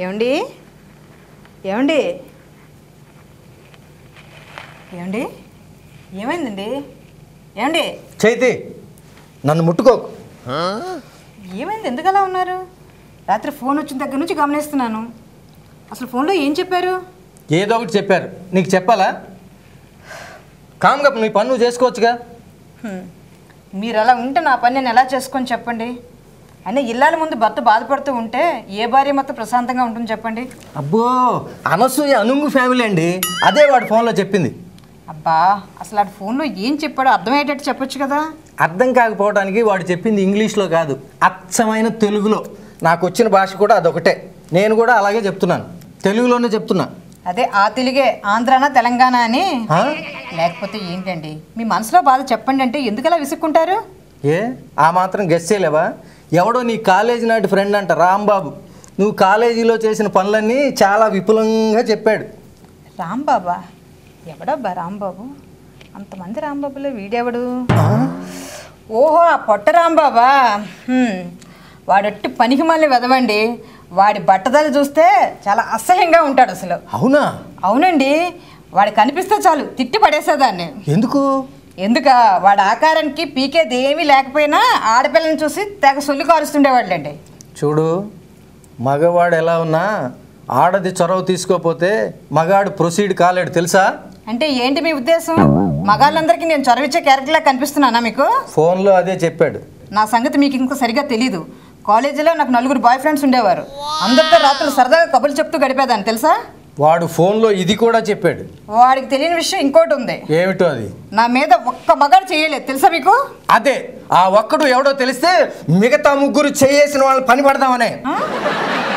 ఏమండి ఏమండి ఏమండి ఏమైందండి ఏమండి చైతి నన్ను ముట్టుకోకు ఏమైంది ఎందుకు అలా ఉన్నారు రాత్రి ఫోన్ వచ్చిన దగ్గర నుంచి గమనిస్తున్నాను అసలు ఫోన్లో ఏం చెప్పారు ఏదో ఒకటి చెప్పారు నీకు చెప్పాలా కామ్గా నీ పని నువ్వు చేసుకోవచ్చుగా హ్మ్. మీరు అలా ఉంటే నా పని నేను ఎలా చేసుకొని చెప్పండి అయినా ఇల్లాల ముందు భర్త బాధపడుతూ ఉంటే ఏ భార్య మొత్తం ప్రశాంతంగా ఉంటుంది చెప్పండి అబ్బో అనసూయ అనుంగు ఫ్యామిలీ అండి అదే వాడు ఫోన్లో చెప్పింది అబ్బా అసలు ఆ ఫోన్లో ఏం చెప్పాడో అర్థమయ్యేటట్టు చెప్పొచ్చు కదా అర్థం కాకపోవడానికి వాడు చెప్పింది ఇంగ్లీష్లో కాదు అచ్చమైన తెలుగులో నాకు వచ్చిన భాష కూడా అదొకటే నేను కూడా అలాగే చెప్తున్నాను తెలుగులోనే చెప్తున్నా అదే ఆ తెలుగే ఆంధ్రానా తెలంగాణ అని ఆ? లేకపోతే ఏంటండి మీ మనసులో బాధ చెప్పండి అంటే ఎందుకు అలా విసుక్కుంటారు ఏ ఆ మాత్రం గెస్ చేయలేవా ఎవడో నీ కాలేజీ నాటి ఫ్రెండ్ అంట రాంబాబు నువ్వు కాలేజీలో చేసిన పనులన్నీ చాలా విపులంగా చెప్పాడు రాంబాబా ఎవడబ్బా రాంబాబు అంతమంది రాంబాబులో వీడెవడు ఓహో ఆ పొట్ట రాంబాబా హ్మ్. వాడొట్టి పనికి మళ్ళీ వెదవండి వాడి బట్టదలు చూస్తే చాలా అసహ్యంగా ఉంటాడు అసలు అవునా అవునండి వాడు కనిపిస్తే చాలు తిట్టి పడేసేదాన్ని ఎందుకు ఎందుక వాడి ఆకారానికి పీకేది ఏమీ లేకపోయినా ఆడపిల్లని చూసి తెగ సొల్లు కారుస్తుండేవాళ్ళండి చూడు మగవాడు ఎలా ఉన్నా ఆడది చొరవ తీసుకోపోతే మగాడు ప్రొసీడ్ కాలేడు తెలుసా అంటే ఏంటి మీ ఉద్దేశం మగాళ్ళందరికీ నేను చొరవిచ్చే క్యారెక్టర్లా కనిపిస్తున్నానా మీకు ఫోన్లో అదే చెప్పాడు నా సంగతి మీకు ఇంకా సరిగా తెలీదు కాలేజీలో నాకు నలుగురు బాయ్ ఫ్రెండ్స్ ఉండేవారు అందరితో రాత్రులు సరదాగా కబుర్లు చెప్తూ గడిపేదాన్ని తెలుసా వాడు ఫోన్లో ఇది కూడా చెప్పాడు వాడికి తెలియని విషయం ఇంకోటి ఉంది ఏమిటో అది నా మీద ఒక్క మగాడు చేయలేదు తెలుసా మీకు అదే ఆ ఒక్కడు ఎవడో తెలిస్తే మిగతా ముగ్గురు చేయేసిన వాళ్ళు పని పడదామనే ఆ?